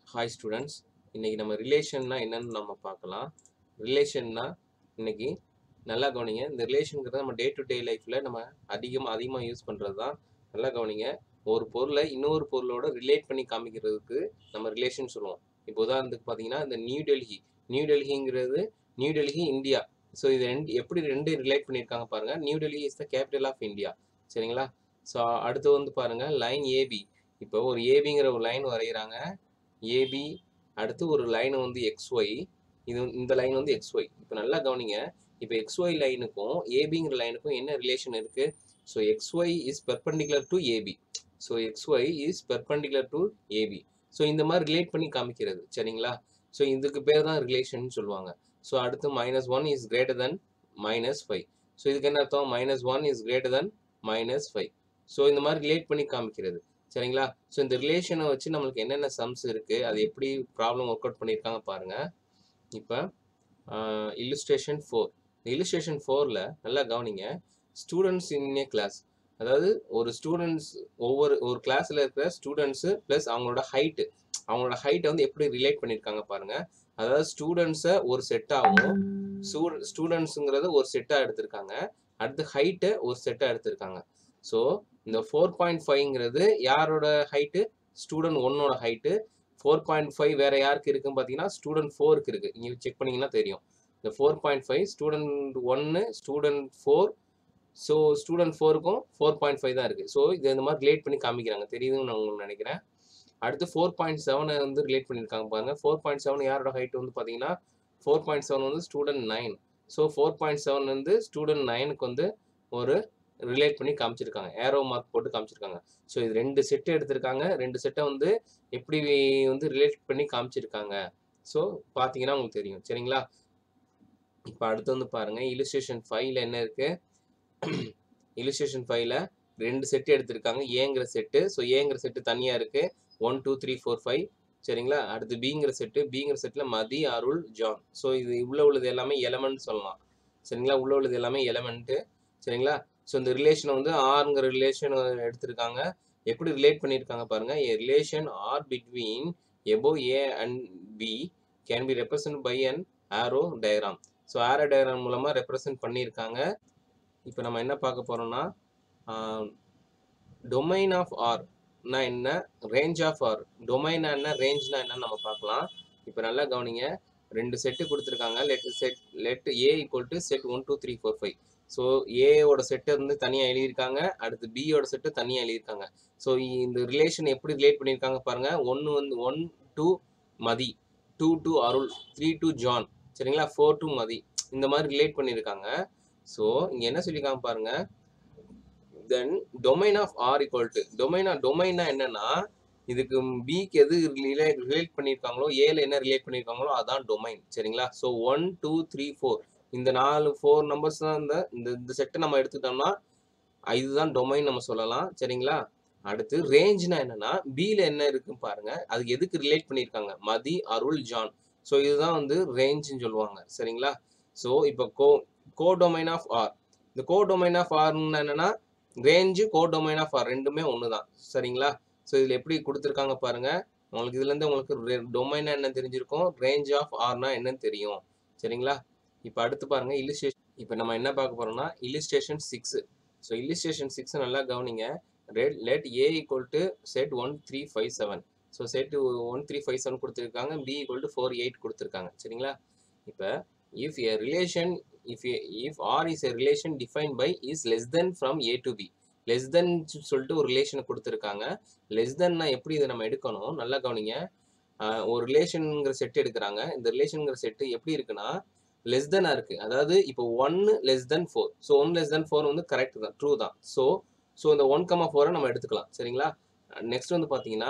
Hi students இன்னைக்கு நம்ம ரிலேஷன்னா என்னன்னு நம்ம பார்க்கலாம் ரிலேஷன்னா இன்னைக்கு நல்லா கவனிங்க இந்த ரிலேஷனுங்கிறத நம்ம டே டு டே லைஃப்பில் நம்ம அதிகமாக அதிகமாக யூஸ் பண்ணுறது தான் நல்லா கவனிங்க ஒரு பொருளை இன்னொரு பொருளோட ரிலேட் பண்ணி காமிக்கிறதுக்கு நம்ம ரிலேஷன் சொல்லுவோம் இப்போ உதாரணத்துக்கு பார்த்தீங்கன்னா இந்த நியூ டெல்லி நியூ டெல்லிங்கிறது நியூ டெல்லி இந்தியா ஸோ இது ரெண்டு எப்படி ரெண்டு ரிலேட் பண்ணியிருக்காங்க பாருங்கள் New Delhi is the capital of India சரிங்களா ஸோ அடுத்து வந்து பாருங்கள் லைன் ஏபி இப்போ ஒரு ஏபிங்கிற ஒரு லைன் வரைகிறாங்க ஏபி அடுத்து ஒரு லைன் வந்து எக்ஸ்ஒய் இது இந்த லைன் வந்து எக்ஸ்ஒய் இப்போ நல்லா கவனிங்க இப்போ எக்ஸ்ஒய் லைனுக்கும் ஏபிங்கிற லைனுக்கும் என்ன ரிலேஷன் இருக்குது so XY is perpendicular to AB so XY is perpendicular to AB so இந்த மாதிரி ரிலேட் பண்ணி காமிக்கிறது சரிங்களா ஸோ இதுக்கு பேர் தான் ரிலேஷன் சொல்லுவாங்க ஸோ அடுத்து minus one is greater than minus five so இதுக்கு என்ன அர்த்தம் minus one is greater than minus five so இந்த மாதிரி ரிலேட் பண்ணி காமிக்கிறது சரிங்களா ஸோ இந்த ரிலேஷனை வச்சு நம்மளுக்கு என்னென்ன சம்ஸ் இருக்குது அது எப்படி ப்ராப்ளம் ஒர்க் அவுட் பண்ணியிருக்காங்க பாருங்கள் இப்போ இல்லுஸ்ட்ரேஷன் ஃபோர் இந்த இல்லுஸ்ட்ரேஷன் ஃபோரில் நல்லா கவனிங்க ஸ்டூடெண்ட்ஸ் இன் ஏ கிளாஸ் அதாவது ஒரு ஸ்டூடெண்ட்ஸ் ஒவ்வொரு ஒரு கிளாஸில் இருக்கிற ஸ்டூடெண்ட்ஸு ப்ளஸ் அவங்களோட ஹைட்டு அவங்களோட ஹைட்டை வந்து எப்படி ரிலேட் பண்ணியிருக்காங்க பாருங்கள் அதாவது ஸ்டூடெண்ட்ஸை ஒரு செட்டாகவும் ஸ்டூடெண்ட் ஸ்டூடெண்ட்ஸுங்கிறத ஒரு செட்டாக எடுத்திருக்காங்க அடுத்து ஹைட்டை ஒரு செட்டாக எடுத்திருக்காங்க ஸோ இந்த ஃபோர் பாயிண்ட் ஃபைவ்ங்கிறது யாரோட ஹைட்டு ஸ்டூடெண்ட் ஒன்னோட ஹைட்டு ஃபோர் பாயிண்ட் ஃபைவ் வேறு யாருக்கு இருக்குன்னு பார்த்தீங்கன்னா ஸ்டூடெண்ட் ஃபோருக்கு இருக்குது இங்கே செக் பண்ணிங்கன்னா தெரியும் இந்த ஃபோர் பாயிண்ட் ஃபைவ் ஸ்டூடெண்ட் ஒன்று ஸ்டூடெண்ட் ஃபோர் ஸோ ஸ்டூடெண்ட் ஃபோருக்கும் ஃபோர் பாயிண்ட் ஃபைவ் தான் இருக்குது ஸோ இது இந்த மாதிரி ரிலேட் பண்ணி காமிக்கிறாங்க தெரியுதுன்னு நான் உங்களுக்கு நினைக்கிறேன் அடுத்து ஃபோர் பாயிண்ட் செவனை வந்து ரிலேட் பண்ணியிருக்காங்க பாருங்கள் ஃபோர் பாயிண்ட் செவன் யாரோட ஹைட் வந்து பார்த்தீங்கன்னா ஃபோர் பாயிண்ட் செவன் வந்து student nine so four point seven வந்து ஸ்டூடெண்ட் நைனுக்கு வந்து ஒரு ரிலேட் பண்ணி காமிச்சிருக்காங்க ஏரோ மார்க் போட்டு காமிச்சிருக்காங்க ஸோ இது ரெண்டு செட்டு எடுத்திருக்காங்க ரெண்டு செட்டை வந்து எப்படி வந்து ரிலேட் பண்ணி காமிச்சிருக்காங்க ஸோ பார்த்தீங்கன்னா உங்களுக்கு தெரியும் சரிங்களா இப்போ அடுத்து வந்து பாருங்கள் இலிஸ்ட்ரேஷன் ஃபைவ்ல என்ன இருக்குது இலிஸ்ட்ரேஷன் ஃபைவ்ல ரெண்டு செட்டு எடுத்திருக்காங்க ஏங்கிற செட்டு ஸோ ஏங்கிற செட்டு தனியாக இருக்குது one two three four five சரிங்களா அடுத்து பிங்கிற செட்டு பிங்கிற செட்டில் மதி அருள் ஜான் ஸோ இது உள்ள உள்ளது எல்லாமே எலமெண்ட் சொல்லலாம் சரிங்களா உள்ள உள்ளது எல்லாமே எலமெண்ட்டு சரிங்களா ஸோ இந்த ரிலேஷனை வந்து ஆறுங்கிற ரிலேஷன் எடுத்திருக்காங்க எப்படி ரிலேட் பண்ணியிருக்காங்க பாருங்கள் ஏ ரிலேஷன் ஆர் பிட்வீன் எபோ A and B can be represent by an arrow diagram so arrow diagram மூலமாக ரெப்ரசன்ட் பண்ணியிருக்காங்க இப்போ நம்ம என்ன பார்க்க போகிறோம்னா டொமைன் ஆஃப் ஆர்னா என்ன ரேஞ்ச் ஆஃப் ஆர் டொமைனா என்ன ரேஞ்ச்னா என்னன்னு நம்ம பார்க்கலாம் இப்போ நல்லா கவனிங்க ரெண்டு செட்டு கொடுத்துருக்காங்க let set let A equal to set one two three four five so ஏவோட செட்டு வந்து தனியாக எழுதியிருக்காங்க அடுத்து பியோட செட்டு தனியாக எழுதியிருக்காங்க ஸோ இந்த ரிலேஷன் எப்படி ரிலேட் பண்ணியிருக்காங்க பாருங்க ஒன்று வந்து one two Mathi two two Arul three two John சரிங்களா ஃபோர் டூ மதி இந்த மாதிரி ரிலேட் பண்ணியிருக்காங்க ஸோ இங்கே என்ன சொல்லியிருக்காங்க பாருங்க then domain of R equal to டொமைனா டொமைனா என்னன்னா இதுக்கு பிக்கு எது ரிலேட் ரிலேட் பண்ணியிருக்காங்களோ ஏல என்ன ரிலேட் பண்ணியிருக்காங்களோ அதான் டொமைன் சரிங்களா so one two three four இந்த நாலு ஃபோர் நம்பர்ஸ் தான் இந்த இந்த இந்த செட்டை நம்ம எடுத்துக்கிட்டோம்னா இதுதான் டொமைன் நம்ம சொல்லலாம் சரிங்களா அடுத்து ரேஞ்ச்னா என்னன்னா பியில் என்ன இருக்குன்னு பாருங்க அதுக்கு எதுக்கு ரிலேட் பண்ணியிருக்காங்க மதி அருள் ஜான் ஸோ இதுதான் வந்து ரேஞ்சுன்னு சொல்லுவாங்க சரிங்களா ஸோ இப்போ co codomain of R இந்த கோ டொமைன் ஆஃப் ஆர்னு என்னன்னா range codomain of R ரெண்டுமே ஒன்று தான் சரிங்களா ஸோ இதில் எப்படி கொடுத்துருக்காங்க பாருங்க உங்களுக்கு இதுலேருந்து உங்களுக்கு டொமைனா என்ன தெரிஞ்சிருக்கும் ரேஞ்ச் ஆஃப் ஆர்னா என்னன்னு தெரியும் சரிங்களா இப்போ அடுத்து பாருங்க இல்லிஸ்ட்ரேஷன் இப்போ நம்ம என்ன பார்க்க போறோம்னா illustration six so illustration six நல்லா கவனிங்க let let A equal to set one three five seven so set one three five seven கொடுத்துருக்காங்க B equal to four eight கொடுத்துருக்காங்க சரிங்களா இப்போ if a relation if if R is a relation define by is less than from A to B less than சொல்லிட்டு ஒரு ரிலேஷனை கொடுத்துருக்காங்க less தென்னா எப்படி இதை நம்ம எடுக்கணும் நல்லா கவனிங்க ஒரு ரிலேஷனுங்கிற செட் எடுக்கிறாங்க இந்த ரிலேஷனுங்கிற செட்டு எப்படி இருக்குன்னா லெஸ் தெனாக இருக்குது அதாவது இப்போ ஒன்று லெஸ் தென் ஃபோர் ஸோ ஒன் லெஸ் தென் ஃபோர் வந்து கரெக்ட் தான் ட்ரூ தான் ஸோ ஸோ இந்த ஒன் கமா ஃபோரை நம்ம எடுத்துக்கலாம் சரிங்களா நெக்ஸ்ட் வந்து பார்த்தீங்கன்னா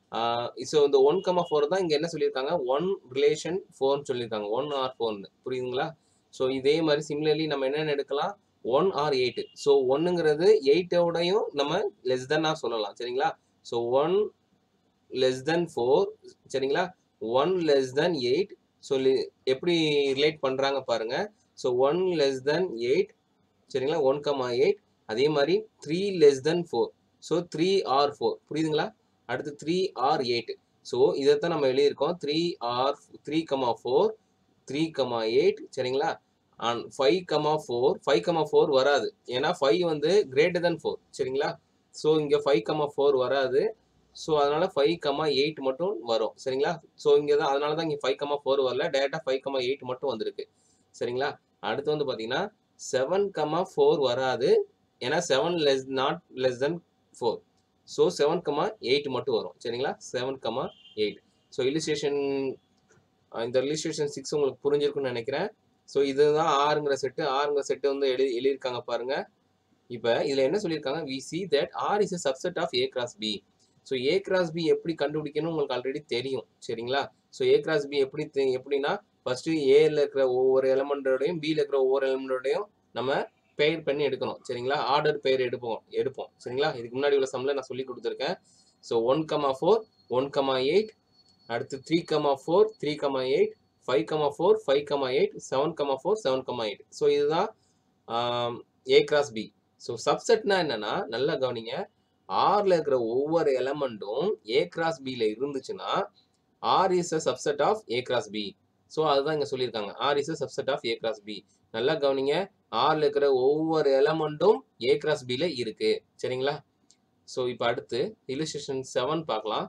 ஸோ இந்த ஒன் கமா ஃபோர் தான் இங்கே என்ன சொல்லியிருக்காங்க ஒன் ரிலேஷன் ஃபோர்னு சொல்லியிருக்காங்க ஒன் ஆர் ஃபோர்னு புரியுதுங்களா ஸோ இதே மாதிரி சிமிலர்லி நம்ம என்னென்ன எடுக்கலாம் ஒன் ஆர் எயிட் ஸோ ஒன்னுங்கிறது எயிட்டோடையும் நம்ம லெஸ் தென்னாக சொல்லலாம் சரிங்களா ஸோ ஒன் லெஸ் தென் ஃபோர் சரிங்களா ஒன் லெஸ் தென் எயிட் சொல்லி எப்படி ரிலேட் பண்ணுறாங்க பாருங்க so one less than eight சரிங்களா ஒன் கமா எயிட் அதே மாதிரி த்ரீ லெஸ் தென் four so three R four புரியுதுங்களா அடுத்து த்ரீ ஆர் எயிட் ஸோ இதைத்தான் நம்ம எழுதியிருக்கோம் three R three comma four three comma eight சரிங்களா and five comma four five comma four வராது ஏன்னா ஃபைவ் வந்து கிரேட்டர் தென் ஃபோர் சரிங்களா ஸோ இங்கே ஃபைவ் கமா ஃபோர் வராது ஸோ அதனால ஃபைவ் கமா எயிட் மட்டும் வரும் சரிங்களா ஸோ இங்கே தான் அதனால தான் இங்கே ஃபைவ் கமா ஃபோர் வரல டேரெக்டாக ஃபைவ் கமா எயிட் மட்டும் வந்திருக்கு சரிங்களா அடுத்து வந்து பார்த்தீங்கன்னா செவன் கமா ஃபோர் வராது ஏன்னா seven less not less then four so seven comma eight மட்டும் வரும் சரிங்களா seven comma eight so illustration இந்த இல்லுஸ்ட்ரேஷன் சிக்ஸ் உங்களுக்கு புரிஞ்சிருக்குன்னு நினைக்கிறேன் ஸோ இதுதான் ஆறுங்கிற செட்டு ஆறுங்கிற செட்டு வந்து எழுதி எழுதியிருக்காங்க பாருங்க இப்போ இதில் என்ன சொல்லியிருக்காங்க we see that R is a subset of A cross B so A cross B எப்படி கண்டுபிடிக்கணும் உங்களுக்கு ஆல்ரெடி தெரியும் சரிங்களா ஸோ ஏ கிராஸ் பி எப்படி தெ- எப்படின்னா ஃபர்ஸ்ட் ஏல இருக்கிற ஒவ்வொரு எலமெண்டோடையும் பியில் இருக்கிற ஒவ்வொரு எலமெண்டோடையும் நம்ம பெயர் பண்ணி எடுக்கணும் சரிங்களா ஆர்டர் பெயர் எடுப்போம் எடுப்போம் சரிங்களா இதுக்கு முன்னாடி உள்ள சம்மில் நான் சொல்லி கொடுத்துருக்கேன் so one comma four one comma eight அடுத்து three comma four three comma eight five comma four five comma eight seven comma four seven comma eight so இதுதான் ஏ கிராஸ் பி ஸோ சப்செட்னா என்னன்னா நல்லா கவனிங்க ஆர்ல இருக்கிற ஒவ்வொரு எலமெண்ட்டும் ஏ கிராஸ் பியில் இருந்துச்சுன்னா R is a subset of A cross B so அதுதான் இங்கே சொல்லியிருக்காங்க R is a subset of A cross B நல்லா கவனிங்க ஆர்ல இருக்கிற ஒவ்வொரு எலமெண்ட்டும் ஏ கிராஸ் பியில் இருக்கு சரிங்களா ஸோ இப்போ அடுத்து இல்லுஸ்ட்ரேஷன் செவன் பார்க்கலாம்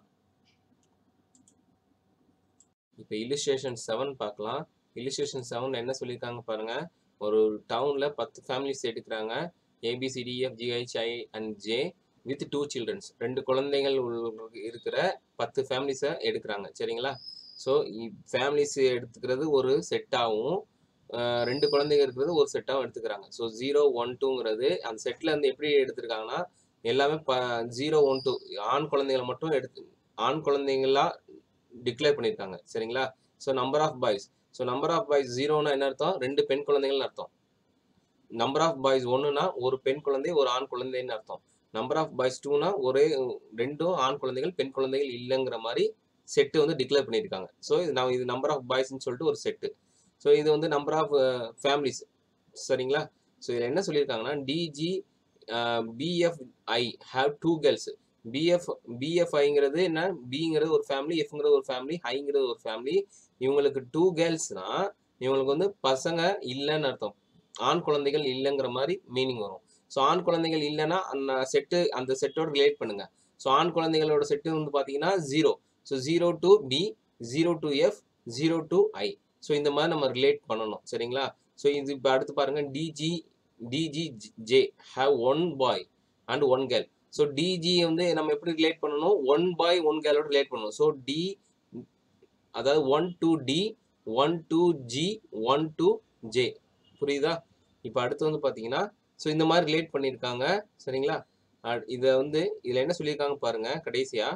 இப்போ இல்லுஸ்ட்ரேஷன் செவன் பார்க்கலாம் இல்லுஸ்ட்ரேஷன் செவன் என்ன சொல்லியிருக்காங்க பாருங்க ஒரு டவுன்ல பத்து ஃபேமிலிஸ் எடுக்கிறாங்க A B C D F G H I and J with two childrens ரெண்டு குழந்தைகள் உள்ள- இருக்கிற பத்து ஃபேமிலிஸை எடுக்கிறாங்க சரிங்களா ஸோ ஃபேமிலிஸ் எடுத்துக்கிறது ஒரு செட்டாகவும் ரெண்டு குழந்தைங்க இருக்கிறது ஒரு செட்டாகவும் எடுத்துக்கிறாங்க ஸோ ஜீரோ ஒன் டூங்கிறது அந்த செட்டில் இருந்து எப்படி எடுத்திருக்காங்கன்னா எல்லாமே ப ஜீரோ ஒன் டூ ஆண் குழந்தைகளை மட்டும் எடுத்து ஆண் குழந்தைங்களா டிக்ளேர் பண்ணியிருக்காங்க சரிங்களா so number of boys so number of boys ஜீரோனா என்ன அர்த்தம் ரெண்டு பெண் குழந்தைகள்னு அர்த்தம் நம்பர் ஆஃப் பாய்ஸ் ஒன்றுனா ஒரு பெண் குழந்தை ஒரு ஆண் குழந்தைன்னு அர்த்தம் நம்பர் ஆஃப் பாய்ஸ் டூனா ஒரே ரெண்டும் ஆண் குழந்தைகள் பெண் குழந்தைகள் இல்லைங்கிற மாதிரி செட்டு வந்து டிக்ளேர் பண்ணியிருக்காங்க ஸோ இது நான் இது நம்பர் ஆஃப் பாய்ஸ்னு சொல்லிட்டு ஒரு செட்டு ஸோ இது வந்து நம்பர் ஆஃப் ஃபேமிலிஸ் சரிங்களா ஸோ இதில் என்ன சொல்லியிருக்காங்கன்னா D G B F I have two girls B F பிஎஃப்ஐங்கிறது என்ன பிங்கிறது ஒரு ஃபேமிலி எஃப்ங்கிறது ஒரு ஃபேமிலி ஹைங்கிறது ஒரு ஃபேமிலி இவங்களுக்கு டூ கேர்ள்ஸ்னா இவங்களுக்கு வந்து பசங்க இல்லைன்னு அர்த்தம் ஆண் குழந்தைகள் இல்லைங்கிற மாதிரி மீனிங் வரும் ஸோ ஆண் குழந்தைகள் இல்லைன்னா அந்த செட்டு அந்த செட்டோட ரிலேட் பண்ணுங்க ஸோ ஆண் குழந்தைகளோட செட்டு வந்து பார்த்தீங்கன்னா zero so zero to B zero to F zero to I so இந்த மாதிரி நம்ம ரிலேட் பண்ணணும் சரிங்களா ஸோ இது இப்போ அடுத்து பாருங்க D G D G J have one boy and one girl so D G வந்து நம்ம எப்படி ரிலேட் பண்ணணும் ஒன் பாய் ஒன் கேர்ளோட ரிலேட் பண்ணணும் ஸோ டி அதாவது one to D one to G one to J புரியுதா இப்போ அடுத்து வந்து பார்த்தீங்கன்னா ஸோ இந்த மாதிரி ரிலேட் பண்ணியிருக்காங்க சரிங்களா இதை வந்து இதில் என்ன சொல்லியிருக்காங்க பாருங்க கடைசியா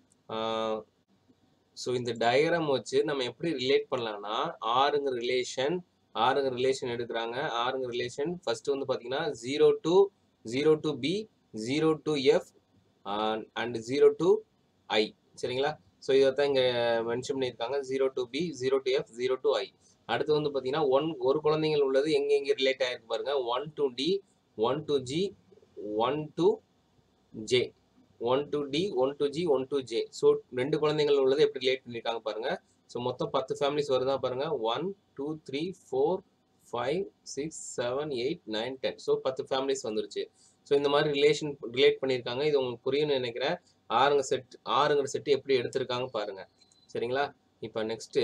ஸோ இந்த டயக்ராம் வச்சு நம்ம எப்படி ரிலேட் பண்ணலாம்னா ஆறுங்க ரிலேஷன் ஆறுங்க ரிலேஷன் எடுக்கிறாங்க ஆறுங்க ரிலேஷன் ஃபர்ஸ்ட் வந்து பார்த்தீங்கன்னா zero to zero to B zero to F and zero to I சரிங்களா ஸோ இதை தான் இங்கே மென்ஷன் பண்ணியிருக்காங்க zero to B zero to F zero to I அடுத்து வந்து பார்த்தீங்கன்னா ஒன் ஒரு குழந்தைகள் உள்ளது எங்கே எங்கே ரிலேட் ஆகிருக்கு பாருங்க one to D one to G one to J one to D one to G one to J so ரெண்டு குழந்தைகள் உள்ளது எப்படி ரிலேட் பண்ணியிருக்காங்க பாருங்க ஸோ மொத்தம் பத்து ஃபேமிலிஸ் வருதா பாருங்க one two three four five six seven eight nine ten so பத்து ஃபேமிலிஸ் வந்துருச்சு ஸோ இந்த மாதிரி ரிலேஷன் ரிலேட் பண்ணியிருக்காங்க இது உங்களுக்கு புரியும்னு நினைக்கிறேன் ஆறுங்க செட் ஆறுங்கிற செட்டு எப்படி எடுத்திருக்காங்க பாருங்க சரிங்களா இப்போ நெக்ஸ்ட்டு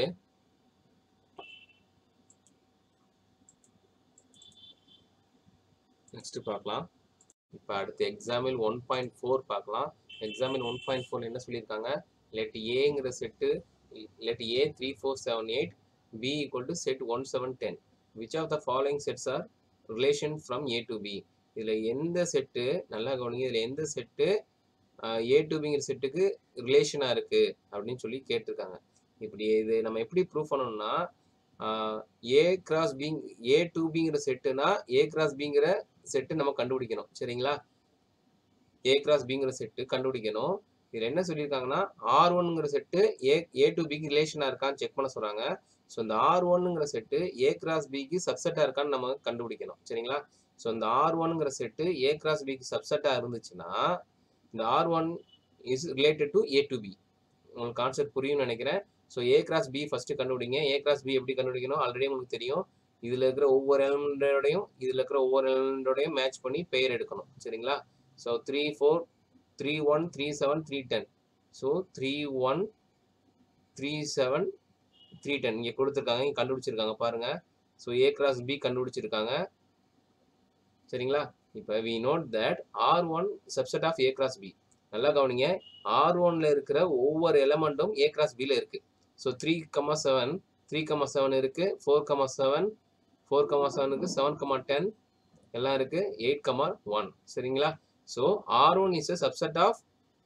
நெக்ஸ்ட் பார்க்கலாம் இப்போ அடுத்து எக்ஸாம்பிள் ஒன் பாயிண்ட் ஃபோர் பார்க்கலாம் எக்ஸாம்பிள் ஒன் பாயிண்ட் ஃபோர் என்ன சொல்லியிருக்காங்க லெட் ஏங்கிற set let A three four seven eight B equal to set one seven ten which of the following sets are relation from A to B இதில் எந்த set நல்லா கவனிங்க இதில் எந்த set A to பிங்கிற செட்டுக்கு ரிலேஷனாக இருக்குது அப்படின்னு சொல்லி கேட்டிருக்காங்க இப்படி இது நம்ம எப்படி ப்ரூவ் பண்ணணும்னா ஏ கிராஸ் பிங் ஏ டு பிங்கிற செட்டுனா ஏ கிராஸ் பிங்கிற செட்டு நம்ம கண்டுபிடிக்கணும் சரிங்களா ஏ கிராஸ் பிங்கிற செட்டு கண்டுபிடிக்கணும் இதில் என்ன சொல்லியிருக்காங்கன்னா ஆர் ஒன்னுங்கிற செட்டு ஏ ஏ டு பிக்கு ரிலேஷனாக இருக்கான்னு செக் பண்ண சொல்கிறாங்க ஸோ இந்த ஆர் ஒன்னுங்கிற செட்டு ஏ கிராஸ் பிக்கு சப்செட்டாக இருக்கான்னு நம்ம கண்டுபிடிக்கணும் சரிங்களா ஸோ இந்த ஆர் ஒன்னுங்கிற செட்டு ஏ கிராஸ் பிக்கு சப்செட்டாக இருந்துச்சுன்னா இந்த R one is related to A to B உங்களுக்கு கான்செப்ட் புரியும்னு நினைக்கிறேன் so A cross B first கண்டுபிடிங்க ஏ கிராஸ் பி எப்படி கண்டுபிடிக்கணும் ஆல்ரெடி உங்களுக்கு தெரியும் இதில் இருக்கிற ஒவ்வொரு எலமெண்டோடையும் இதில் இருக்கிற ஒவ்வொரு எலமெண்டோடையும் மேட்ச் பண்ணி பெயர் எடுக்கணும் சரிங்களா so three four three one three seven three ten so three one three seven three ten இங்கே கொடுத்துருக்காங்க இங்கே கண்டுபிடிச்சிருக்காங்க பாருங்க ஸோ ஏ கிராஸ் பி கண்டுபிடிச்சிருக்காங்க சரிங்களா இப்போ we note that R one subset of A cross B நல்லா கவனிங்க ஆர் ஒன்ல இருக்கிற ஒவ்வொரு எலமெண்ட்டும் ஏ கிராஸ் பியில் இருக்கு so three comma seven three comma seven இருக்கு four comma seven four comma செவனுக்கு செவன் கமா டென் எல்லாம் இருக்கு எயிட் கமா ஒன் சரிங்களா so R one is a subset of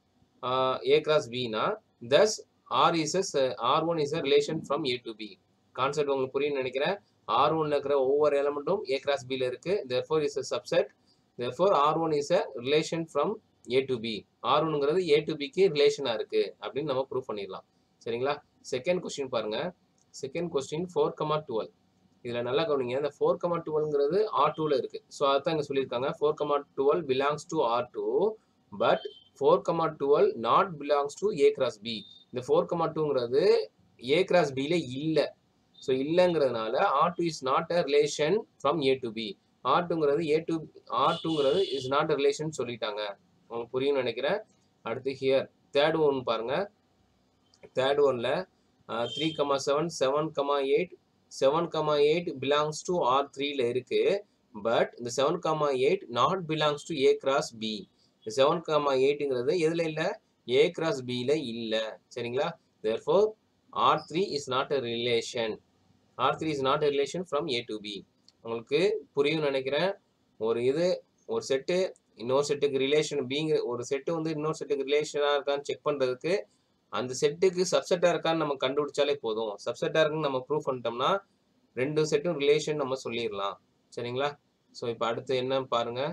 A cross பினா thus R is S R one is a relation from A to B concept உங்களுக்கு புரியும்னு நினைக்கிறேன் R ஒன்ல இருக்கிற ஒவ்வொரு எலமெண்ட்டும் ஏ கிராஸ் பியில் இருக்கு therefore is a subset therefore R one is a relation from A to B R ஒன்னுங்கிறது ஏ டு பிக்கு ரிலேஷனாக இருக்கு அப்படின்னு நம்ம ப்ரூவ் பண்ணிடலாம் சரிங்களா செகண்ட் கொஸ்டின் பாருங்க second question four comma twelve இதில் நல்லா கவனிங்க இந்த ஃபோர் கமா டுவெல்ங்கிறது ஆர் டூவில் இருக்கு ஸோ அதான் இங்கே சொல்லியிருக்காங்க four comma twelve belongs to R two but four comma twelve not belongs to A cross B இந்த ஃபோர் கமா டூங்கிறது ஏ கிராஸ் பியில் இல்லை ஸோ இல்லைங்கிறதுனால R two is not a relation from A to B R டூங்கிறது A to R டூங்கிறது is not a relation சொல்லிட்டாங்க உங்களுக்கு புரியும்னு நினைக்கிறேன் அடுத்து ஹியர் தேர்ட் ஒன் பாருங்க தேர்ட் ஒன்ல three comma seven seven comma eight seven comma eight belongs to R த்ரீல இருக்கு பட் இந்த seven comma eight not belongs to A cross B seven comma எயிட்டுங்கிறது எதுல இல்லை ஏ கிராஸ் பியில் இல்லை சரிங்களா therefore R three is not a relation R three is not a relation from A to B உங்களுக்கு புரியும் நினைக்கிறேன் ஒரு இது ஒரு செட்டு இன்னொரு செட்டுக்கு ரிலேஷன் பீங்க ஒரு செட்டு வந்து இன்னொரு செட்டுக்கு ரிலேஷனாக இருக்கான்னு செக் பண்ணுறதுக்கு அந்த செட்டுக்கு சப்செட்டாக இருக்கான்னு நம்ம கண்டுபிடிச்சாலே போதும் சப்செட்டாக இருக்குன்னு நம்ம ப்ரூவ் பண்ணிட்டோம்னா ரெண்டு செட்டும் ரிலேஷன் நம்ம சொல்லிடலாம் சரிங்களா ஸோ இப்போ அடுத்து என்ன பாருங்க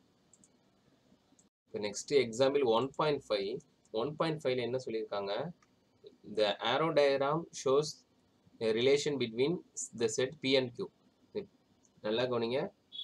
இப்போ next example one point five one point ஃபைவ்ல என்ன சொல்லியிருக்காங்க the arrow diagram shows relation between the set P and Q நல்லா கவனிங்க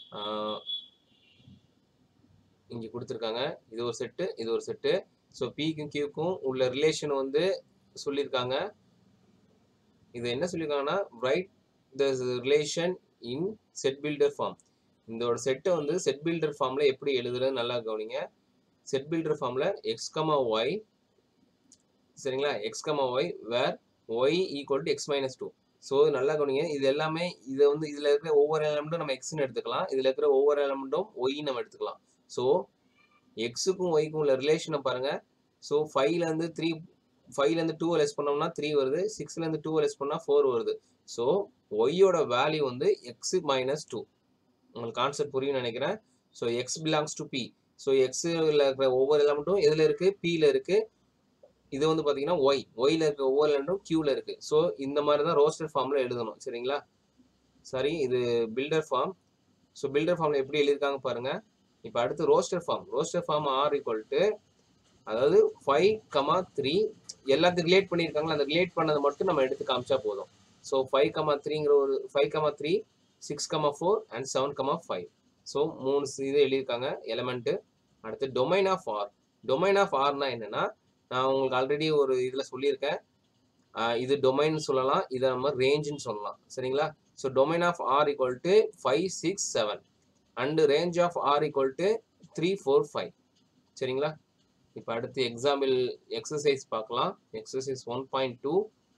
இங்கே கொடுத்துருக்காங்க இது ஒரு செட்டு இது ஒரு செட்டு ஸோ பிக்கும் கியூக்கும் உள்ள ரிலேஷன் வந்து சொல்லியிருக்காங்க இது என்ன சொல்லியிருக்காங்கன்னா write the relation in set builder form இதோட செட்டை வந்து செட் பில்டர் ஃபார்மில் எப்படி எழுதுறது நல்லா கவனிங்க செட் பில்டர் ஃபார்மில் எக்ஸ் கமா ஒய் சரிங்களா X comma Y where Y equal to X minus two so நல்லா கவனிங்க இது எல்லாமே இதை வந்து இதில் இருக்கிற ஒவ்வொரு எலமெண்ட்டும் நம்ம எக்ஸ்னு எடுத்துக்கலாம் இதில் இருக்கிற ஒவ்வொரு எலமெண்ட்டும் ஒய் நம்ம எடுத்துக்கலாம் ஸோ எக்ஸுக்கும் ஒய்க்கும் உள்ள ரிலேஷனை பாருங்க ஸோ ஃபைவ்லேருந்து த்ரீ ஃபைவ்லேருந்து டூ லெஸ் பண்ணோம்னா த்ரீ வருது சிக்ஸ்லேருந்து டூ லெஸ் பண்ணால் ஃபோர் வருது ஸோ ஒய்யோட வேல்யூ வந்து எக்ஸ் மைனஸ் டூ உங்களுக்கு கான்செப்ட் புரியும் நினைக்கிறேன் so X belongs to P so எக்ஸில் இருக்கிற ஒவ்வொரு எலமெண்ட்டும் எதில் இருக்குது பியில் இருக்குது இது வந்து பார்த்தீங்கன்னா ஒய் ஒயில் இருக்க ஒவ்வொரு எலமெண்ட்டும் கியூவில் இருக்குது ஸோ இந்த மாதிரி தான் ரோஸ்டர் ஃபார்மில் எழுதணும் சரிங்களா சரி இது பில்டர் ஃபார்ம் ஸோ பில்டர் ஃபார்மில் எப்படி எழுதியிருக்காங்க பாருங்கள் இப்போ அடுத்து roster form roster form R equal to அதாவது ஃபைவ் கமா த்ரீ எல்லாத்தையும் ரிலேட் பண்ணியிருக்காங்களா அந்த ரிலேட் பண்ணதை மட்டும் நம்ம எடுத்து காமிச்சா போதும் ஸோ ஃபைவ் கமா த்ரீங்கிற ஒரு five comma three six comma four and seven comma five so மூணு இது எழுதியிருக்காங்க எலமெண்ட்டு அடுத்து domain of R domain of ஆர்னா என்னன்னா நான் உங்களுக்கு ஆல்ரெடி ஒரு இதில் சொல்லியிருக்கேன் இது டொமைன் சொல்லலாம் இதை நம்ம ரேஞ்சுன்னு சொல்லலாம் சரிங்களா so domain of R equal to five six seven and range of R equal to three four five சரிங்களா இப்போ அடுத்து எக்ஸாம்பிள் எக்ஸசைஸ் பார்க்கலாம் exercise one point two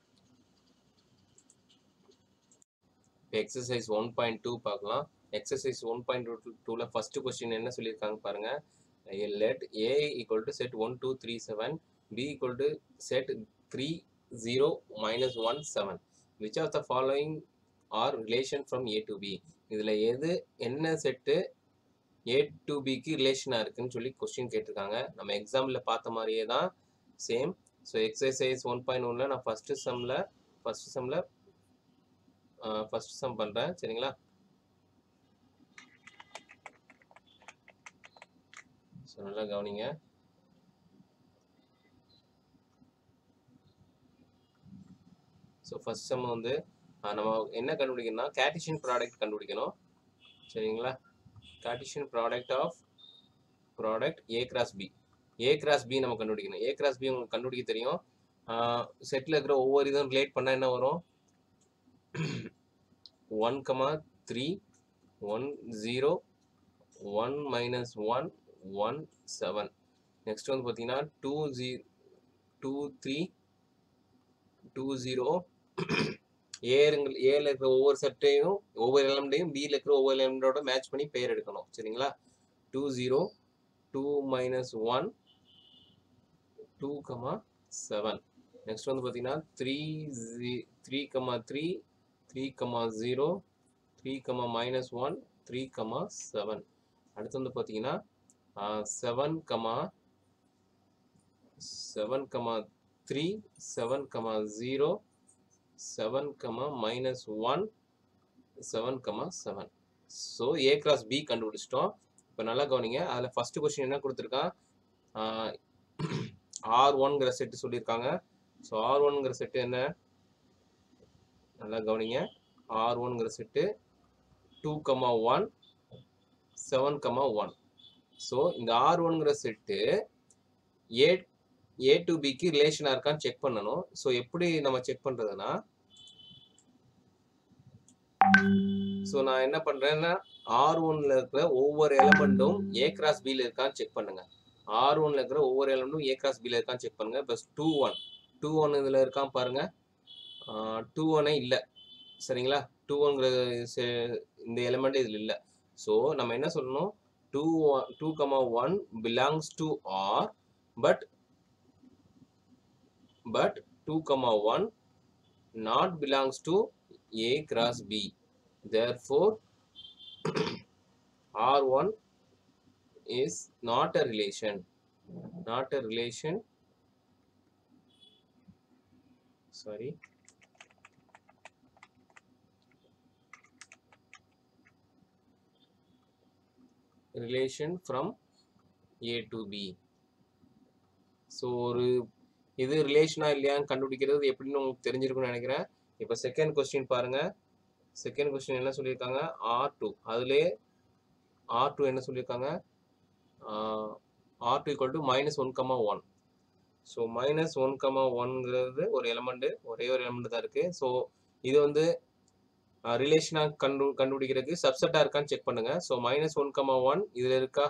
exercise one point two பார்க்கலாம் எக்ஸசைஸ் ஒன் பாயிண்ட் டூ டூவில் first question என்ன சொல்லியிருக்காங்க பாருங்க let A equal to set one two three seven B equal to set three zero minus one seven which of the following R relation from A to B இதில் எது என்ன set A to பிக்கு ரிலேஷனாக இருக்குன்னு சொல்லி question கேட்டிருக்காங்க நம்ம எக்ஸாம்பிளில் பார்த்த மாதிரியே தான் same so exercise one point ஒனில் நான் ஃபஸ்ட்டு சம்மில் ஃபஸ்ட்டு சம்மில் ஃபஸ்ட் சம் பண்ணுறேன் சரிங்களா ஸோ நல்லா கவனிங்க ஸோ ஃபஸ்ட் சம் வந்து நம்ம என்ன கண்டுபிடிக்கணும்னா கேட்டிஷியன் ப்ராடக்ட் கண்டுபிடிக்கணும் சரிங்களா Cartesian product of product A cross B A cross B நம்ம கண்டுபிடிக்கணும் ஏ கிராஸ் பி உங்களுக்கு கண்டுபிடிக்க தெரியும் செட்டில் இருக்கிற ஒவ்வொரு இதுவும் ரிலேட் பண்ணால் என்ன வரும் one comma three one zero one minus one one seven next வந்து பார்த்தீங்கன்னா two G two three two zero ஏருங்கள் ஏல இருக்கிற ஒவ்வொரு செட்டையும் ஒவ்வொரு எலமெண்ட்டையும் பியில் இருக்கிற ஒவ்வொரு எலமெண்டோட மேட்ச் பண்ணி பேர் எடுக்கணும் சரிங்களா two zero two minus one two comma seven next வந்து பார்த்தீங்கன்னா three G three comma three three comma zero three comma minus one three comma seven அடுத்து வந்து பார்த்தீங்கன்னா seven comma seven comma three seven comma zero seven comma minus one seven comma seven so A cross B கண்டுபிடிச்சிட்டோம் இப்போ நல்லா கவனிங்க அதில் first question என்ன கொடுத்துருக்கான் ஆர் ஒன்ங்கிற செட்டு சொல்லியிருக்காங்க ஸோ ஆர் ஒன்ங்கிற செட்டு என்ன நல்லா கவனிங்க ஆர் ஒன்ங்கிற set two comma one seven comma one so இந்த ஆர் ஒன்ங்கிற செட்டு ஏ ஏ டு பிக்கு ரிலேஷனாக இருக்கான்னு செக் பண்ணணும் ஸோ எப்படி நம்ம செக் பண்ணுறதுன்னா ஸோ நான் என்ன பண்ணுறேன்னா ஆர் ஒன்ல இருக்கிற ஒவ்வொரு எலமெண்ட்டும் ஏ கிராஸ் பியில் இருக்கான்னு செக் பண்ணுங்க ஆர் ஒன்ல இருக்கிற ஒவ்வொரு எலமெண்ட்டும் ஏ கிராஸ் பியில் இருக்கான்னு செக் பண்ணுங்க plus two one two one இதில் இருக்கான் பாருங்க டூ ஒன்னே இல்லை சரிங்களா டூ ஒன்கிற இந்த எலமெண்ட் இதில் இல்லை ஸோ நம்ம என்ன சொல்லணும் two one two comma one belongs to R but but 2 comma 1 not belongs to a cross b therefore r1 is not a relation not a relation sorry relation from a to b so ஒரு இது ரிலேஷனா இல்லையான்னு கண்டுபிடிக்கிறது எப்படின்னு உங்களுக்கு தெரிஞ்சிருக்கும்னு நினைக்கிறேன் இப்போ second question பாருங்க செகண்ட் கொஸ்டின் என்ன சொல்லியிருக்காங்க ஆர் டூ அதுலேயே ஆர் டூ என்ன சொல்லியிருக்காங்க R two equal to minus one comma one so minus one comma ஒன்ங்கிறது ஒரு எலமெண்ட்டு ஒரே ஒரு எலமெண்ட் தான் இருக்குது ஸோ இது வந்து ரிலேஷனாக கண்டு கண்டுபிடிக்கிறதுக்கு சப்செட்டாக இருக்கான்னு செக் பண்ணுங்கள் so minus one comma one இதில் இருக்கா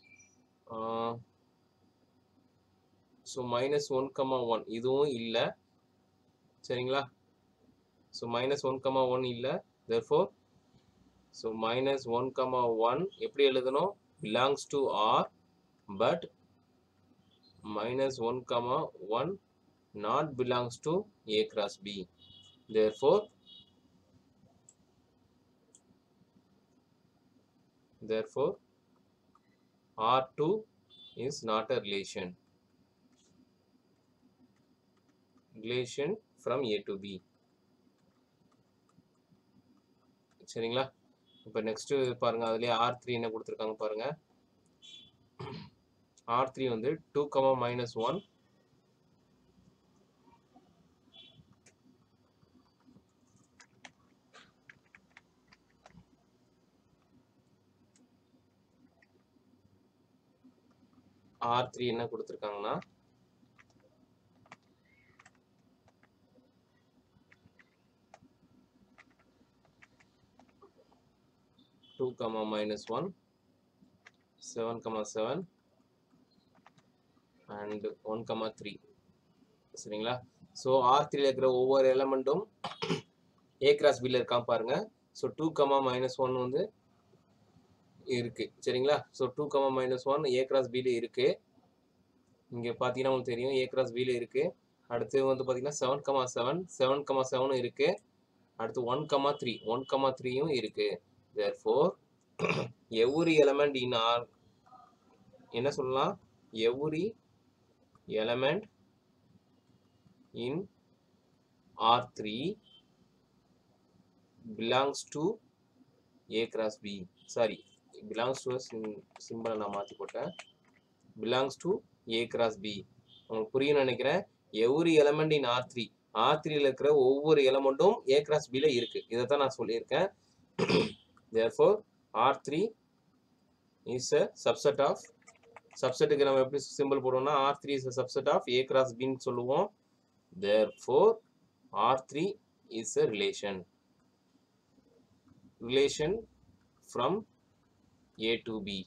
so minus one comma one இதுவும் இல்லை சரிங்களா so minus one comma one இல்லை therefore so minus one comma one எப்படி எழுதணும் belongs to R but minus one comma one not belongs to A cross B therefore therefore R2 is not a relation relation from A to B சரிங்களா இப்போ next பாருங்க அதுலயே R three என்ன கொடுத்துருக்காங்க பாருங்க R three வந்து two comma minus one R three என்ன கொடுத்துருக்காங்கன்னா two comma minus one seven comma seven and one comma three சரிங்களா ஸோ ஆர் த்ரீல இருக்கிற ஒவ்வொரு எலமெண்ட்டும் ஏ கிராஸ் பியில் இருக்கான் பாருங்க so two comma minus one வந்து இருக்கு சரிங்களா so two comma minus one A cross பியில் இருக்கு இங்கே பார்த்தீங்கன்னா உங்களுக்கு தெரியும் ஏ கிராஸ் பியில் இருக்கு அடுத்து வந்து பார்த்தீங்கன்னா seven comma seven seven comma செவனும் இருக்கு அடுத்து one comma three one comma த்ரீயும் இருக்கு therefore every element in R என்ன சொல்லலாம் every element in R3 belongs to A cross B sorry belongs to சிம்பிளை நான் மாற்றி போட்டேன் belongs to A cross B உங்களுக்கு புரியும் நினைக்கிறேன் every element in R three R த்ரீல இருக்கிற ஒவ்வொரு எலமெண்ட்டும் ஏ கிராஸ் பியில் இருக்கு இதை தான் நான் சொல்லியிருக்கேன் therefore R3 is a subset of subsetக்கு நம்ம எப்படி சிம்பிள் போடுவோம்னா R3 is a subset of A cross B ன்னு சொல்லுவோம் therefore R3 is a relation relation from A to B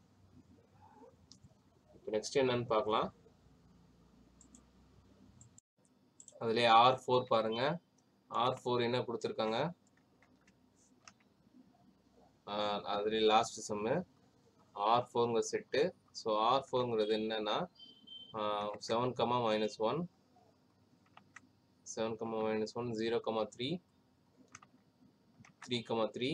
இப்போ நெக்ஸ்ட் என்னன்னு பார்க்கலாம் அதுல ஆர் ஃபோர் பாருங்க ஆர் ஃபோர் என்ன கொடுத்துருக்காங்க அதுல லாஸ்ட் சம்மு ஆர் ஃபோருங்கிற செட்டு ஸோ ஆர் ஃபோருங்கிறது என்னன்னா seven comma minus one seven comma minus one zero comma three three comma three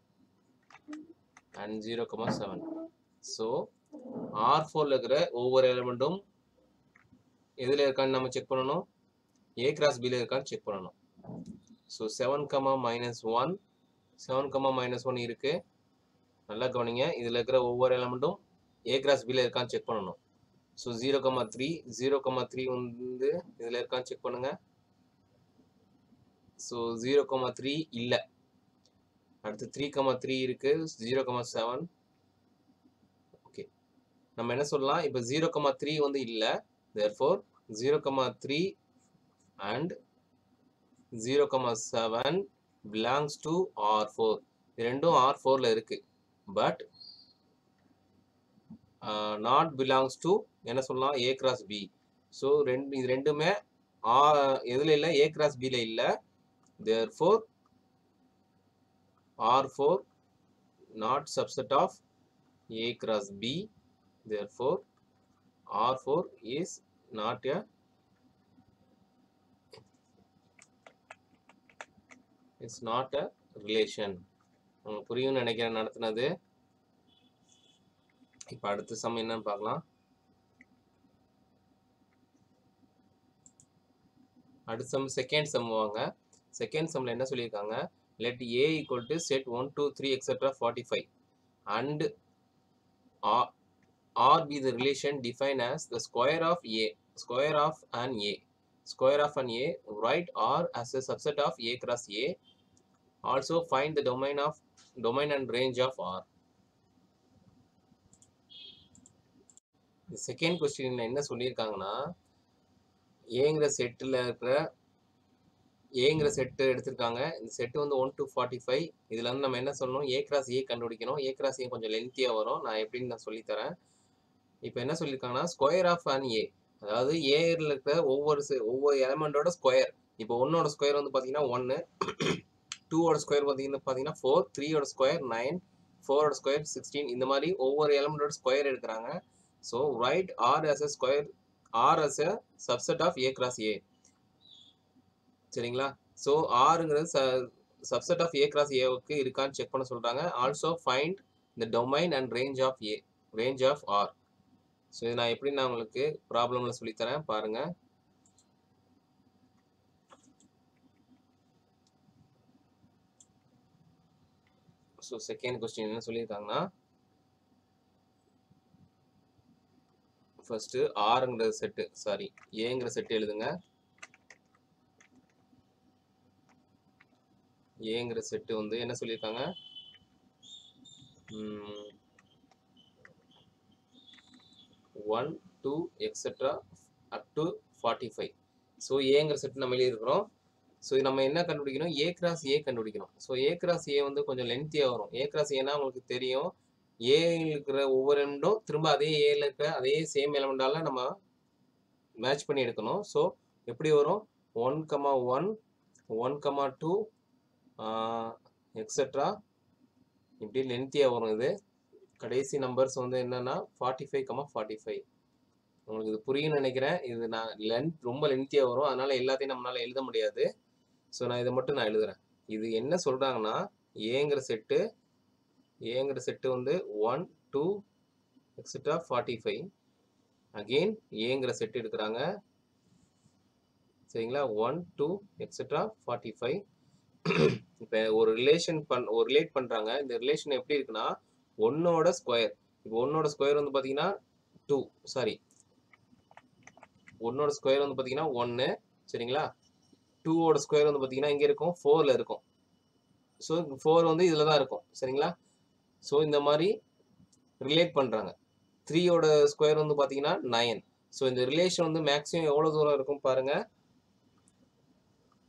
and zero comma seven so R ஃபோரில் இருக்கிற ஒவ்வொரு எலிமெண்ட்டும் எதில் இருக்கான்னு நம்ம செக் பண்ணணும் ஏ கிராஸ் பியில் இருக்கான்னு செக் பண்ணணும் so seven comma minus one seven comma minus one இருக்கு நல்லா கவனிங்க இதில் இருக்கிற ஒவ்வொரு எலிமெண்ட்டும் ஏ கிராஸ் பியில் இருக்கான்னு செக் பண்ணணும் so zero comma three zero comma three வந்து இதில் இருக்கான்னு செக் பண்ணுங்க ஸோ ஜீரோ கமா த்ரீ இல்லை அடுத்து த்ரீ கமா த்ரீ இருக்கு ஜீரோ கமா செவன் ஓகே நம்ம என்ன சொல்லலாம் இப்போ ஜீரோ கமா த்ரீ வந்து இல்லை therefore zero comma three and zero comma seven belongs to R four இது ரெண்டும் ஆர் ஃபோரில் இருக்கு பட் நாட் பிலாங்ஸ் டு என்ன சொல்லலாம் ஏ கிராஸ் பி ஸோ ரெண்டு இது ரெண்டுமே ஆ எதில் இல்லை ஏ கிராஸ் பியில் இல்லை therefore R4 not subset of A cross B therefore R4 is not a is not a relation உங்களுக்கு புரியும்னு நினைக்கிறேன் நடத்துனது இப்போ அடுத்த சம் என்னன்னு பார்க்கலாம் அடுத்த சம் செகண்ட் சம் வாங்க செகண்ட் சம்ல என்ன சொல்லியிருக்காங்க let a equal to set 1 2 3 etc 45 and r, r be the relation defined as the square of a square of an a square of an a write r as a subset of a cross a also find the domain of domain and range of r second கொஸ்டின்ல என்ன சொல்லியிருக்காங்கன்னா ஏங்கிற settle இருக்கிற ஏங்கிற set எடுத்திருக்காங்க இந்த set வந்து one to forty five இதில் வந்து நம்ம என்ன சொல்லணும் ஏ கிராஸ் ஏ கண்டுபிடிக்கணும் ஏ கிராஸ் ஏ கொஞ்சம் லென்த்தியாக வரும் நான் எப்படின்னு நான் சொல்லித்தரேன் இப்போ என்ன சொல்லியிருக்காங்கன்னா ஸ்கொயர் ஆஃப் அன் ஏ அதாவது ஏல இருக்கிற ஒவ்வொரு ஒவ்வொரு எலமெண்டோட ஸ்கொயர் இப்போ ஒன்னோட ஸ்கொயர் வந்து பார்த்தீங்கன்னா ஒன்று டூவோட ஸ்கொயர் பார்த்தீங்கன்னா பார்த்தீங்கன்னா ஃபோர் த்ரீயோட ஸ்கொயர் நைன் ஃபோரோட ஸ்கொயர் சிக்ஸ்டீன் இந்த மாதிரி ஒவ்வொரு எலமெண்டோட ஸ்கொயர் எடுக்கிறாங்க so right R is a square R is a subset of A cross A சரிங்களா ஸோ ஆறுங்கிறது ச சப்செட் ஆஃப் ஏ கிராஸ் ஏவுக்கு இருக்கான்னு செக் பண்ண சொல்கிறாங்க also find the domain and range of A range of R so இது நான் எப்படி நான் உங்களுக்கு ப்ராப்ளமில் சொல்லித்தரேன் பாருங்கள் ஸோ செகண்ட் கொஸ்டின் என்ன சொல்லியிருக்காங்கன்னா ஃபர்ஸ்ட் ஆறுங்கிற செட்டு சாரி ஏங்கிற செட்டு எழுதுங்க ஏங்கிற செட்டு வந்து என்ன சொல்லியிருக்காங்க one two etcetera up to forty five so ஏங்கிற செட் நம்ம எழுதியிருக்கிறோம் ஸோ நம்ம என்ன கண்டுபிடிக்கணும் ஏ கிராஸ் ஏ கண்டுபிடிக்கணும் ஸோ ஏ கிராஸ் ஏ வந்து கொஞ்சம் லென்த்தியாக வரும் ஏ கிராஸ் ஏன்னா உங்களுக்கு தெரியும் ஏ இருக்கிற ஒவ்வொரு எலமெண்ட்டும் திரும்ப அதே ஏல இருக்கிற அதே சேம் எலமெண்டால நம்ம மேட்ச் பண்ணி எடுக்கணும் ஸோ எப்படி வரும் one comma one one comma two etcetera இப்படி லென்த்தியாக வரும் இது கடைசி நம்பர்ஸ் வந்து என்னன்னா forty five comma forty five உங்களுக்கு இது புரியும்னு நினைக்கிறேன் இது நான் லென்த் ரொம்ப லென்த்தியாக வரும் அதனால எல்லாத்தையும் நம்மளால எழுத முடியாது ஸோ நான் இதை மட்டும் நான் எழுதுறேன் இது என்ன சொல்றாங்கன்னா ஏங்கிற செட்டு ஏங்கிற செட்டு வந்து one two etcetera forty five again ஏங்கிற செட் எடுக்கிறாங்க சரிங்களா one two etcetera forty five இப்போ ஒரு ரிலேஷன் பண் ஒரு ரிலேட் பண்ணுறாங்க இந்த ரிலேஷன் எப்படி இருக்குன்னா ஒன்னோட ஸ்கொயர் இப்போ ஒன்னோட ஸ்கொயர் வந்து பார்த்தீங்கன்னா டூ சாரி ஒன்னோட ஸ்கொயர் வந்து பார்த்தீங்கன்னா ஒன்று சரிங்களா டூவோட ஸ்கொயர் வந்து பார்த்தீங்கன்னா இங்கே இருக்கும் ஃபோரில் இருக்கும் ஸோ ஃபோர் வந்து இதில் தான் இருக்கும் சரிங்களா ஸோ இந்த மாதிரி ரிலேட் பண்ணுறாங்க த்ரீயோட ஸ்கொயர் வந்து பார்த்தீங்கன்னா நயன் ஸோ இந்த ரிலேஷன் வந்து மேக்ஸிமம் எவ்வளோ தூரம் இருக்கும் பாருங்க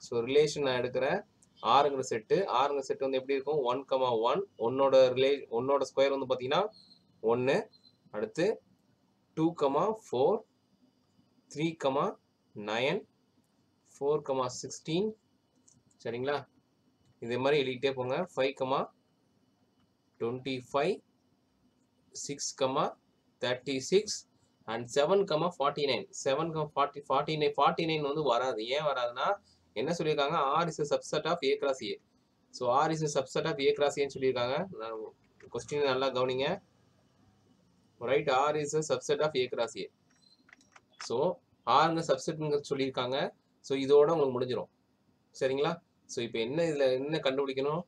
ஸோ ரிலேஷன் நான் எடுக்கிறேன் ஆறுங்கிற செட்டு ஆறுங்கிற செட்டு வந்து எப்படி இருக்கும் ஒன் கமா ஒன் ஒன்னோட ரிலே ஒன்னோட ஸ்கொயர் வந்து பார்த்தீங்கன்னா ஒன்று அடுத்து two comma four three comma nine four comma sixteen சரிங்களா இதே மாதிரி எழுதிட்டே போங்க five comma twenty five six comma thirty six and seven comma forty nine seven comma forty forty nine forty nine வந்து வராது ஏன் வராதுன்னா என்ன சொல்லியிருக்காங்க R is subset of A cross A so R is subset of A cross ஏன்னு சொல்லியிருக்காங்க நான் question நல்லா கவனிங்க right R is subset of A cross A so ஆறுங்க சப்செட்ங்க சொல்லியிருக்காங்க ஸோ இதோட உங்களுக்கு முடிஞ்சிடும் சரிங்களா ஸோ இப்போ என்ன இதில் என்ன கண்டுபிடிக்கணும்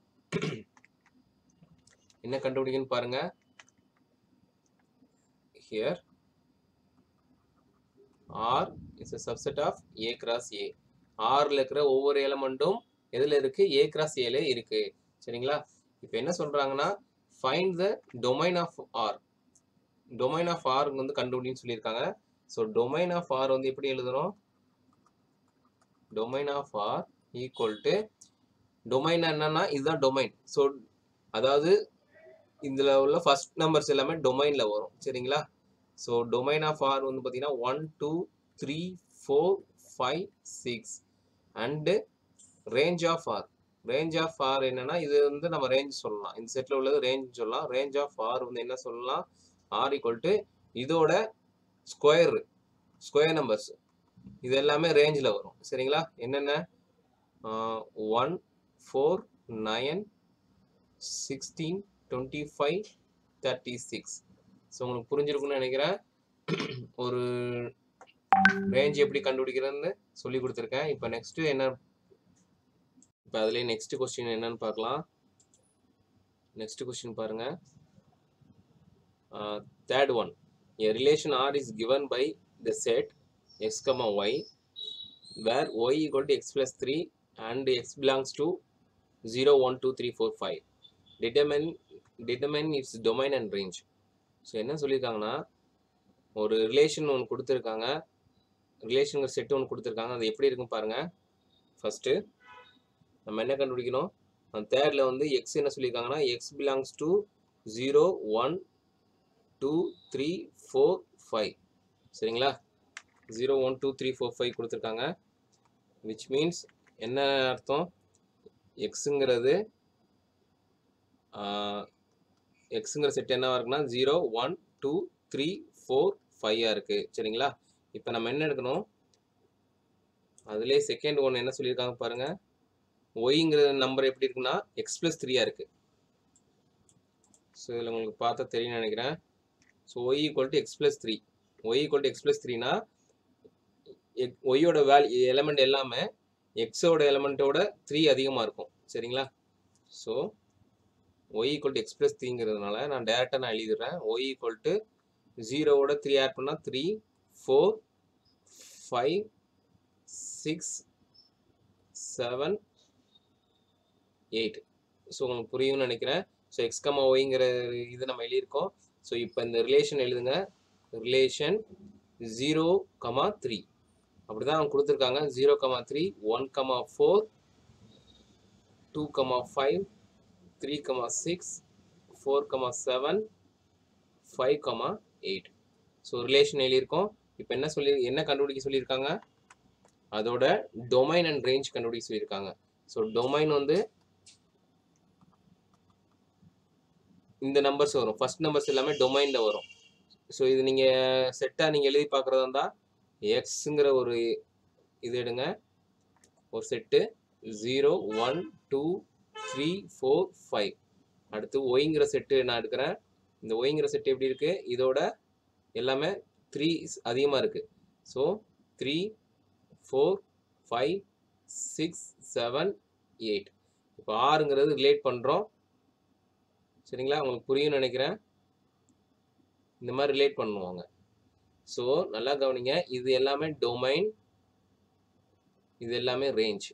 என்ன கண்டுபிடிக்கணும் பாருங்க here R is a subset of A cross A Rல இருக்கிற ஒவ்வொரு எலமெண்ட்டும் எதுல இருக்கு A cross A ல இருக்கு சரிங்களா இப்போ என்ன சொல்றாங்கன்னா find the domain of R domain of R வந்து கண்டுபிடின்னு சொல்லியிருக்காங்க ஸோ domain of R வந்து எப்படி எழுதுறோம் domain of R equal to domain என்னன்னா இதுதான் domain ஸோ அதாவது இதுல உள்ள ஃபர்ஸ்ட் நம்பர்ஸ் எல்லாமே டொமைன்ல வரும் சரிங்களா ஸோ டொமைன் ஆஃப் ஆர் வந்து பார்த்தீங்கன்னா one two three four five six and range of R range of R என்னன்னா இது வந்து நம்ம ரேஞ்ச் சொல்லலாம் இந்த செட்டில் உள்ளது ரேஞ்ச் சொல்லலாம் ரேஞ்ச் ஆஃப் ஆர் வந்து என்ன சொல்லலாம் ஆர் ஈக்குவல் டு இதோட ஸ்கொயர் ஸ்கொயர் நம்பர்ஸ் இது எல்லாமே ரேஞ்சில் வரும் சரிங்களா என்னென்ன one four nine sixteen twenty five thirty six so உங்களுக்கு புரிஞ்சிருக்கும்னு நினைக்கிறேன் ஒரு ரேஞ்ச் எப்படி கண்டுபிடிக்கிறதுன்னு சொல்லி கொடுத்துருக்கேன் இப்போ நெக்ஸ்ட்டு என்ன இப்போ அதுலேயே நெக்ஸ்ட் கொஸ்டின் என்னன்னு பார்க்கலாம் நெக்ஸ்ட் கொஸ்டின் பாருங்க third one a relation r is given by the set x comma y where y equal to x plus 3 and x belongs to 0 1 2 3 4 5 determine determine its domain and range so என்ன சொல்லியிருக்காங்கன்னா ஒரு relation ஒன்று கொடுத்துருக்காங்க ரிலேஷனுங்கிற set ஒன்று கொடுத்துருக்காங்க அது எப்படி இருக்கும் பாருங்க ஃபஸ்ட்டு நம்ம என்ன கண்டுபிடிக்கணும் அந்த தேர்டில் வந்து எக்ஸ் என்ன சொல்லியிருக்காங்கன்னா X belongs to zero one two three four five சரிங்களா zero one two three four five கொடுத்துருக்காங்க விச் மீன்ஸ் என்ன அர்த்தம் எக்ஸுங்கிறது எக்ஸுங்கிற செட் என்னவா இருக்குன்னா zero one two three four ஃபைவாக இருக்குது சரிங்களா இப்போ நம்ம என்ன எடுக்கணும் அதுலேயே செகண்ட் ஒன் என்ன சொல்லியிருக்காங்க பாருங்க ஒய்ங்கிற நம்பர் எப்படி இருக்குன்னா எக்ஸ் ப்ளஸ் த்ரீயாக இருக்குது ஸோ இதில் உங்களுக்கு பார்த்தா தெரியும்னு நினைக்கிறேன் so Y equal to X plus three Y equal to X plus த்ரீனா ஒய்யோட வேல்யூ எலமெண்ட் எல்லாமே எக்ஸோட எலமெண்ட்டோட த்ரீ அதிகமாக இருக்கும் சரிங்களா so Y equal to X plus த்ரீங்கிறதுனால நான் டேரெக்டாக நான் எழுதிடுறேன் ஒய் ஈக்குவல் டு ஜீரோவோட த்ரீ ஆட் பண்ணால் three four five six seven eight so உங்களுக்கு புரியும்னு நினைக்கிறேன் ஸோ எக்ஸ் கமா ஒய்ங்கிற இது நம்ம எழுதியிருக்கோம் ஸோ இப்போ இந்த ரிலேஷன் எழுதுங்க ரிலேஷன் ஜீரோ கமா த்ரீ அப்படி தான் அவங்க கொடுத்துருக்காங்க zero comma three one comma four two comma five three comma six four comma seven five comma eight so relation எழுதியிருக்கோம் இப்போ என்ன சொல்லி என்ன கண்டுபிடிக்க சொல்லியிருக்காங்க அதோட டொமைன் அண்ட் ரேஞ்ச் கண்டுபிடிக்க சொல்லியிருக்காங்க ஸோ டொமைன் வந்து இந்த நம்பர்ஸ் வரும் ஃபர்ஸ்ட் நம்பர்ஸ் எல்லாமே டொமைனில் வரும் ஸோ இது நீங்கள் செட்டாக நீங்கள் எழுதி பார்க்குறதா இருந்தால் எக்ஸுங்கிற ஒரு இது எடுங்க ஒரு set zero one two three four five அடுத்து ஒய்ங்கிற செட்டு நான் எடுக்கிறேன் இந்த ஒய்ங்கிற செட்டு எப்படி இருக்குது இதோட எல்லாமே த்ரீ அதிகமாக இருக்குது so three four five six seven eight இப்போ ஆறுங்கிறது ரிலேட் பண்ணுறோம் சரிங்களா உங்களுக்கு புரியும்னு நினைக்கிறேன் இந்த மாதிரி ரிலேட் பண்ணுவாங்க ஸோ நல்லா கவனிங்க இது எல்லாமே டொமைன் இது எல்லாமே ரேஞ்ச்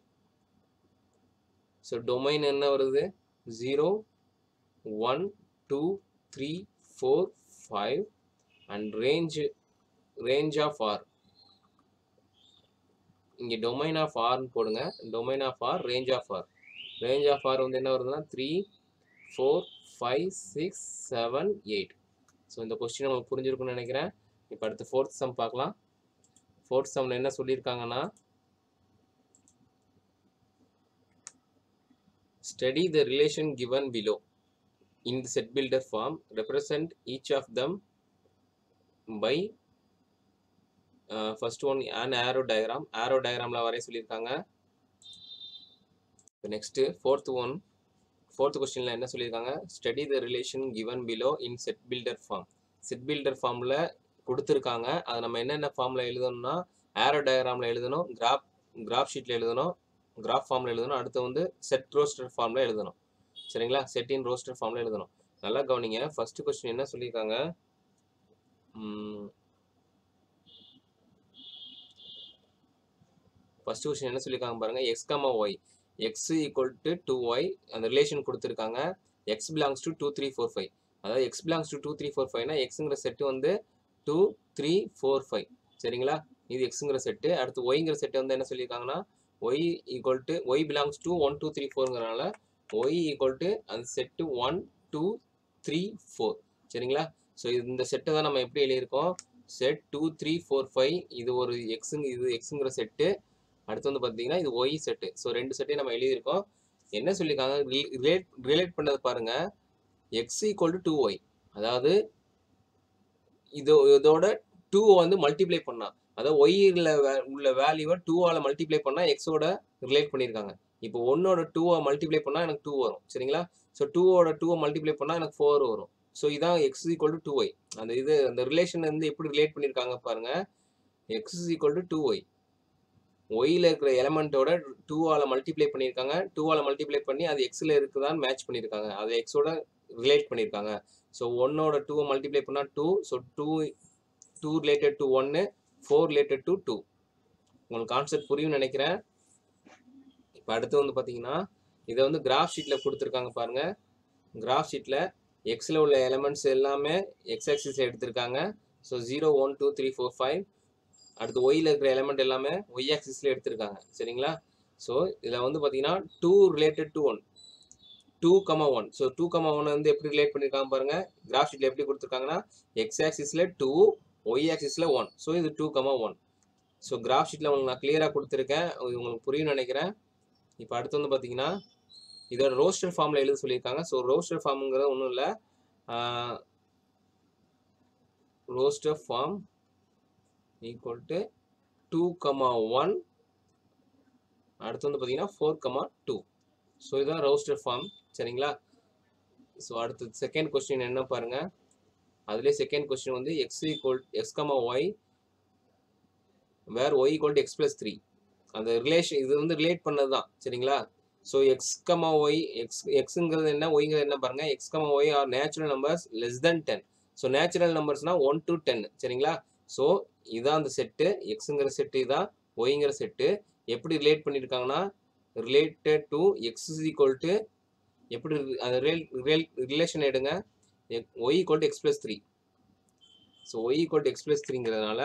ஸோ டொமைன் என்ன வருது zero one two three four five and range range of R இங்கே டொமைன் ஆஃப் ஆர்னு போடுங்க domain of R range of R range of R வந்து என்ன வருதுன்னா three four five six seven eight so இந்த question நமக்கு புரிஞ்சிருக்கும்னு நினைக்கிறேன் இப்போ அடுத்து ஃபோர்த் சம் பார்க்கலாம் ஃபோர்த் சம்மில் என்ன சொல்லியிருக்காங்கன்னா study the relation given below in the set builder form represent each of them by uh, first one an arrow diagram arrow diagramல வரைய சொல்லியிருக்காங்க நெக்ஸ்ட் ஃபோர்த் ஒன் ஃபோர்த் கொஸ்டின்ல என்ன சொல்லியிருக்காங்க study the relation given below in set builder form set builder ஃபார்ம்ல கொடுத்துருக்காங்க அதை நம்ம என்னென்ன ஃபார்ம்ல எழுதணும்னா ஆரோ டயக்ராம்ல எழுதணும் கிராஃப் கிராஃப் ஷீட்ல எழுதணும் கிராஃப் ஃபார்ம்ல எழுதணும் அடுத்து வந்து செட் ரோஸ்டர் ஃபார்ம்ல எழுதணும் சரிங்களா செட் இன் ரோஸ்டர் ஃபார்ம்ல எழுதணும் நல்லா கவனிங்க ஃபர்ஸ்ட் கொஸ்டின் என்ன சொல்லியிருக்காங்க ஃபர்ஸ்ட் கொஸ்டின் என்ன சொல்லியிருக்காங்க பாருங்க X comma Y X equal to two Y அந்த ரிலேஷன் கொடுத்துருக்காங்க X belongs to two three four five அதாவது X belongs to two three four ஃபைவ்னா எக்ஸுங்கிற செட்டு வந்து டூ த்ரீ ஃபோர் ஃபைவ் சரிங்களா இது எக்ஸுங்கிற செட்டு அடுத்து ஒய்ங்கிற செட்டு வந்து என்ன சொல்லியிருக்காங்கன்னா Y equal to Y belongs to one two three ஃபோருங்கிறனால ஒய் ஈக்குவல் டு அந்த set one two three four சரிங்களா ஸோ இந்த செட்டை தான் நம்ம எப்படி எழுதியிருக்கோம் set two three four five இது ஒரு எக்ஸுங்க இது எக்ஸுங்கிற செட்டு அடுத்து வந்து பார்த்தீங்கன்னா இது ஒய் செட்டு ஸோ ரெண்டு செட்டையும் நம்ம எழுதியிருக்கோம் என்ன சொல்லியிருக்காங்க ரிலேட் ரிலேட் பண்ணது பாருங்க X equal to two Y அதாவது இது இதோட டூ வந்து மல்டிப்ளை பண்ணா அதாவது ஒய்யில் உள்ள வேல்யூவை டூவால் மல்டிப்ளை பண்ணால் எக்ஸோட ரிலேட் பண்ணியிருக்காங்க இப்போ ஒன்னோட டூவை மல்டிப்ளை பண்ணால் எனக்கு டூ வரும் சரிங்களா ஸோ டூவோட டூவை மல்டிப்ளை பண்ணால் எனக்கு ஃபோர் வரும் ஸோ இதான் X equal to two Y அந்த இது அந்த ரிலேஷன் வந்து எப்படி ரிலேட் பண்ணியிருக்காங்க பாருங்க X equal to two Y ஒய்யில் இருக்கிற எலமெண்ட்டோட டூவால் மல்டிப்ளை பண்ணியிருக்காங்க டூவால் மல்டிப்ளை பண்ணி அது எக்ஸில் இருக்குதான்னு மேட்ச் பண்ணியிருக்காங்க அது எக்ஸோட ரிலேட் பண்ணியிருக்காங்க ஸோ ஒன்னோட டூவை மல்டிப்ளை பண்ணால் two so two two related to ஒன்று ஃபோர் ரிலேட்டட் டு டூ உங்களுக்கு கான்செப்ட் புரியும் நினைக்கிறேன் இப்போ அடுத்து வந்து பார்த்தீங்கன்னா இதை வந்து கிராஃப் ஷீட்டில் கொடுத்துருக்காங்க பாருங்க கிராஃப் ஷீட்டில் எக்ஸில் உள்ள எலமெண்ட்ஸ் எல்லாமே எக்ஸ் ஆக்சிஸ் எடுத்திருக்காங்க so zero one two three four five அடுத்து ஒய்யில் இருக்கிற எலமெண்ட் எல்லாமே ஒய் ஆக்சிஸில் எடுத்திருக்காங்க சரிங்களா ஸோ இதில் வந்து பார்த்தீங்கன்னா two related to one two comma one so two comma one வந்து எப்படி ரிலேட் பண்ணியிருக்காங்க பாருங்க கிராஃப் ஷீட்டில் எப்படி கொடுத்துருக்காங்கன்னா எக்ஸ் ஆக்சிஸில் டூ ஒய் ஆக்சிஸில் ஒன் ஸோ இது two comma one so graph ஷீட்டில் உங்களுக்கு நான் கிளியராக கொடுத்துருக்கேன் இது உங்களுக்கு புரியும் நினைக்கிறேன் இப்போ அடுத்து வந்து பார்த்தீங்கன்னா இதோட ரோஸ்டர் ஃபார்மில் எழுத சொல்லியிருக்காங்க ஸோ ரோஸ்டர் ஃபார்முங்கிறது ஒன்றும் இல்லை roster form equal to two comma one அடுத்து வந்து பார்த்தீங்கன்னா ஃபோர் கமா டூ ஸோ இதுதான் ரோஸ்டர் ஃபார்ம் சரிங்களா ஸோ அடுத்து செகண்ட் கொஸ்டின் என்ன பாருங்க அதுலேயே செகண்ட் கொஸ்டின் வந்து X equal X comma Y where Y equal to X plus three அந்த ரிலேஷன் இது வந்து ரிலேட் பண்ணது தான் சரிங்களா so X comma Y X எக்ஸுங்கிறது என்ன ஒய்ங்கிறது என்ன பாருங்க X comma Y are natural numbers less than ten so natural நம்பர்ஸ்னா ஒன் டு டென் சரிங்களா ஸோ இதான் அந்த செட்டு எக்ஸுங்கிற செட்டு இதான் ஒய்ங்கிற செட்டு எப்படி ரிலேட் பண்ணியிருக்காங்கன்னா related to X is equal to எப்படி அந்த ரில் ரிலேஷன் எடுங்க Y equal to X plus three so Y equal to X plus த்ரீங்கிறதுனால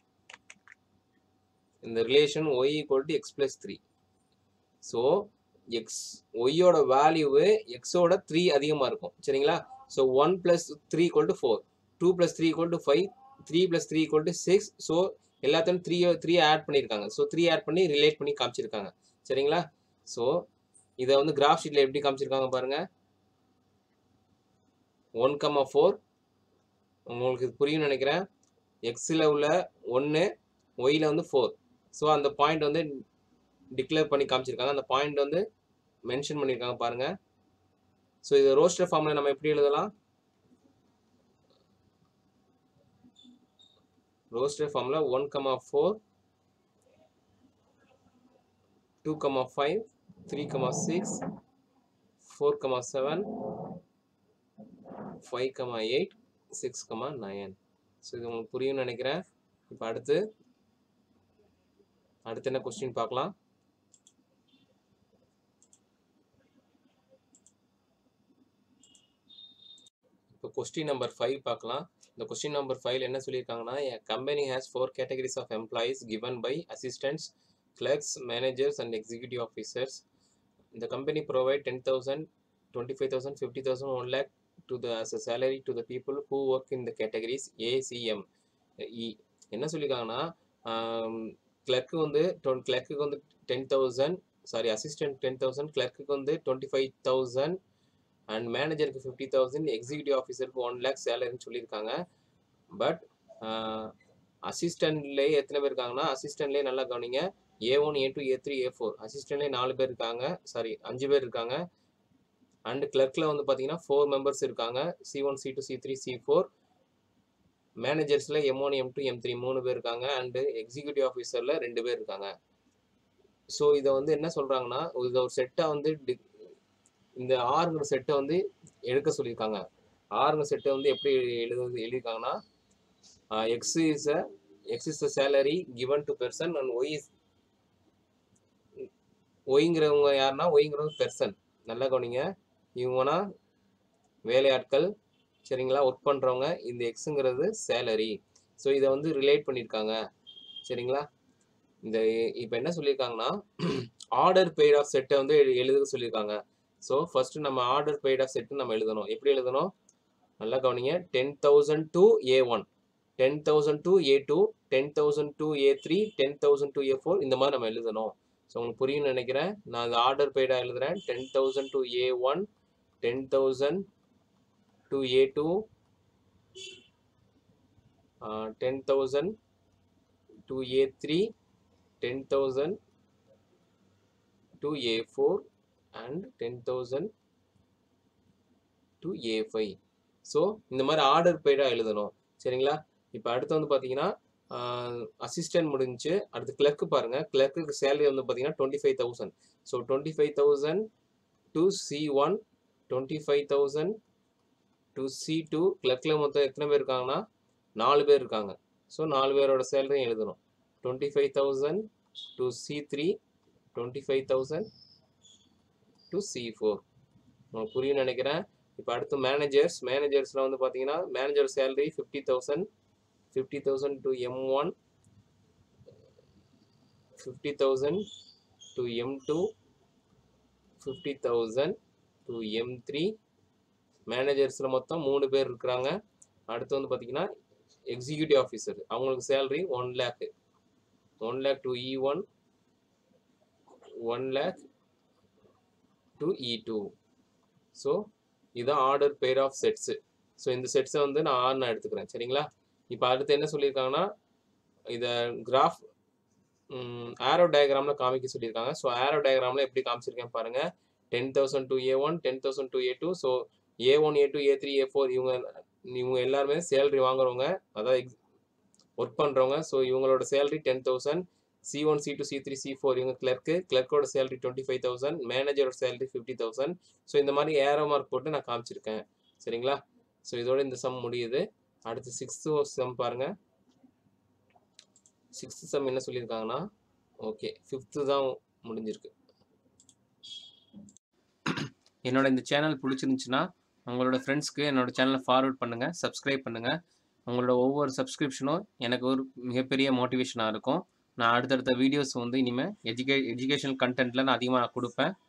இந்த relation Y equal to X plus three so X ஒய்யோட வேல்யூவு எக்ஸோட த்ரீ அதிகமாக இருக்கும் சரிங்களா so one plus three equal to four two plus three equal to five three plus three equal to six so எல்லாத்தையும் த்ரீ த்ரீ ஆட் பண்ணியிருக்காங்க ஸோ த்ரீ ஆட் பண்ணி ரிலேட் பண்ணி காமிச்சிருக்காங்க சரிங்களா ஸோ இதை வந்து கிராஃப் ஷீட்டில் எப்படி காமிச்சிருக்காங்க பாருங்க ஒன் கம்மா ஃபோர் உங்களுக்கு இது புரியும் நினைக்கிறேன் எக்ஸில் உள்ள ஒன்று ஒயில் வந்து ஃபோர் ஸோ அந்த பாயிண்ட் வந்து டிக்ளேர் பண்ணி காமிச்சிருக்காங்க அந்த பாயிண்ட் வந்து மென்ஷன் பண்ணியிருக்காங்க பாருங்க ஸோ இது ரோஸ்டர் ஃபார்மில் நம்ம எப்படி எழுதலாம் ரோஸ்டர் ஃபார்மில் one comma four two comma five three comma six four comma seven five comma eight six comma nine so இது உங்களுக்கு புரியும்னு நினைக்கிறேன் இப்போ அடுத்து அடுத்து என்ன கொஸ்டின் பார்க்கலாம் இப்போ கொஸ்டின் நம்பர் ஃபைவ் பார்க்கலாம் இந்த கொஸ்டின் நம்பர் ஃபைவ்ல என்ன சொல்லியிருக்காங்கன்னா company has four categories of employees given by assistants clerks, managers, and executive officers. The company provide 10,000, 25,000, 50,000, 1 lakh to the as a salary to the people who work in the categories ACM. E என்ன சொல்லியிருக்காங்கன்னா clerk வந்து கிளர்க்குக்கு வந்து ten thousand sorry assistant ten thousand கிளர்க்குக்கு வந்து twenty five thousand and மேனேஜருக்கு fifty thousand executive ஆஃபீஸருக்கு one lakh சேலரின்னு சொல்லியிருக்காங்க பட் அசிஸ்டன்ட்லேயே எத்தனை பேர் இருக்காங்கன்னா அசிஸ்டன்ட்லேயே நல்லா கவனிங்க A one A two A three A four அசிஸ்டன்ட்லேயே நாலு பேர் இருக்காங்க சாரி அஞ்சு பேர் இருக்காங்க அண்ட் கிளர்க்கில் வந்து பார்த்தீங்கன்னா ஃபோர் மெம்பர்ஸ் இருக்காங்க C one C two C three C four மேனேஜர்ஸில் M one M two M three மூணு பேர் இருக்காங்க அண்டு எக்ஸிக்யூட்டிவ் ஆஃபீஸரில் ரெண்டு பேர் இருக்காங்க ஸோ இதை வந்து என்ன சொல்கிறாங்கன்னா இதை ஒரு செட்டாக வந்து டி- இந்த ஆறுங்கிற செட்டை வந்து எடுக்க சொல்லியிருக்காங்க ஆறுங்கிற செட்டை வந்து எப்படி எழுது எழுதியிருக்காங்கன்னா X is a X is a salary given to person and Y is ஒய்ங்கிறவங்க யாருன்னா ஒய்ங்கிறவங்க பெர்சன் நல்லா கவனிங்க இவங்கன்னா வேலையாட்கள் சரிங்களா ஒர்க் பண்ணுறவங்க இந்த எக்ஸுங்கிறது சேலரி ஸோ இதை வந்து ரிலேட் பண்ணியிருக்காங்க சரிங்களா இந்த இப்போ என்ன சொல்லியிருக்காங்கன்னா ஆர்டர் பெய்ட் ஆஃப் செட்டை வந்து எழு- எழுத சொல்லியிருக்காங்க ஸோ ஃபர்ஸ்ட் நம்ம ஆர்டர் பெய்ட் ஆஃப் செட்டு நம்ம எழுதணும் எப்படி எழுதணும் நல்லா கவனிங்க ten thousand to A one ten thousand to A two ten thousand to A three ten thousand to A four இந்த மாதிரி நம்ம எழுதணும் ஸோ உங்களுக்கு புரியும்னு நினைக்கிறேன் நான் அது ஆர்டர் பெய்டாக எழுதுறேன் ten thousand to A one ten thousand to A two ten thousand to A three ten thousand to A four and ten thousand to A five so இந்த மாதிரி ஆர்டர் பெய்டாக எழுதணும் சரிங்களா இப்போ அடுத்து வந்து பார்த்தீங்கன்னா அசிஸ்டன்ட் முடிஞ்சு அடுத்து கிளர்க்கு பாருங்கள் கிளர்க்குக்கு சேலரி வந்து பார்த்தீங்கன்னா twenty five thousand so twenty five thousand to C one twenty five thousand to C two கிளர்க்கில் மொத்தம் எத்தனை பேர் இருக்காங்கன்னா நாலு பேர் இருக்காங்க ஸோ நாலு பேரோட சேலரியும் எழுதணும் twenty five thousand to C three twenty five thousand to C four உங்களுக்கு புரியும் நினைக்கிறேன் இப்போ அடுத்து மேனேஜர்ஸ் மேனேஜர்ஸில் வந்து பார்த்தீங்கன்னா manager salary fifty thousand fifty thousand to M one fifty thousand to M two fifty thousand to M three மேனேஜர்ஸில் மொத்தம் மூணு பேர் இருக்கிறாங்க அடுத்து வந்து பார்த்தீங்கன்னா எக்ஸிக்யூட்டிவ் ஆஃபீஸர் அவங்களுக்கு salary one lakh one lakh to E one one lakh to E two so இதுதான் order pair of sets so இந்த செட்ஸை வந்து நான் ஆறு நான் எடுத்துக்கிறேன் சரிங்களா இப்போ அடுத்து என்ன சொல்லியிருக்காங்கன்னா இதை கிராஃப் ஆரோ டயக்ராமில் காமிக்க சொல்லியிருக்காங்க ஸோ ஆரோ டயக்ராமில் எப்படி காமிச்சிருக்கேன் பாருங்கள் ten thousand to A one ten thousand to A two so A one A two A three A four இவங்க இவங்க எல்லாருமே சேலரி வாங்குறவங்க அதாவது ஒர்க் பண்ணுறவங்க ஸோ இவங்களோட salary ten thousand C one C two C three C four இவங்க clerk கிளர்க்கோட salary twenty five thousand மேனேஜரோட சேலரி ஃபிஃப்டி தௌசண்ட் ஸோ இந்த மாதிரி ஏரோ மார்க் போட்டு நான் காமிச்சிருக்கேன் சரிங்களா ஸோ இதோட இந்த சம் முடியுது அடுத்து சிக்ஸ்த்து சம் பாருங்க சிக்ஸ்த்து சம் என்ன சொல்லியிருக்காங்கன்னா ஓகே ஃபிஃப்த்து தான் முடிஞ்சிருக்கு என்னோட இந்த சேனல் பிடிச்சிருந்துச்சுன்னா உங்களோட ஃப்ரெண்ட்ஸ்க்கு என்னோட சேனலை ஃபார்வர்ட் பண்ணுங்கள் சப்ஸ்கிரைப் பண்ணுங்கள் உங்களோட ஒவ்வொரு சப்ஸ்கிரிப்ஷனும் எனக்கு ஒரு மிகப்பெரிய மோட்டிவேஷனாக இருக்கும் நான் அடுத்தடுத்த வீடியோஸ் வந்து இனிமேல் எஜுகே எஜுகேஷனல் கண்டென்ட்டில் நான் அதிகமாக கொடுப்பேன்